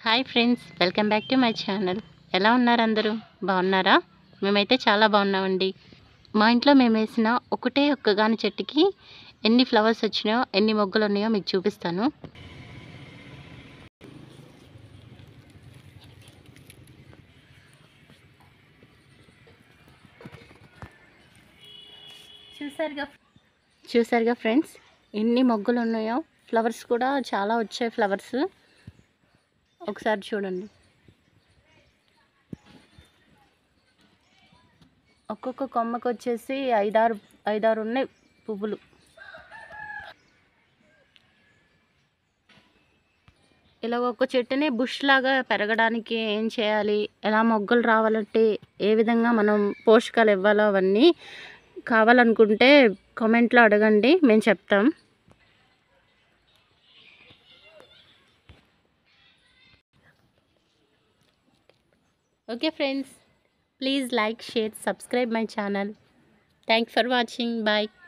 hi friends welcome back to my channel ఎలా ఉన్నారు అందరూ బాగున్నారా మేమైతే చాలా బాగున్నామండి మా ఇంట్లో మేము వేసిన ఒకటే ఒక్కగాని చెట్టుకి ఎన్ని ఫ్లవర్స్ వచ్చినాయో ఎన్ని మొగ్గలు ఉన్నాయో మీకు చూపిస్తాను చూసారుగా చూసారుగా ఫ్రెండ్స్ ఎన్ని మొగ్గలు ఉన్నాయో ఫ్లవర్స్ కూడా చాలా వచ్చాయి ఫ్లవర్స్ ఒకసారి చూడండి ఒక్కొక్క కొమ్మకు వచ్చేసి ఐదారు ఐదారు ఉన్నాయి పువ్వులు ఇలా ఒక చెట్టుని బుష్ లాగా పెరగడానికి ఏం చేయాలి ఎలా మొగ్గలు రావాలంటే ఏ విధంగా మనం పోషకాలు ఇవ్వాలో అవన్నీ కావాలనుకుంటే కామెంట్లో అడగండి మేము చెప్తాం okay friends please like share subscribe my channel thanks for watching bye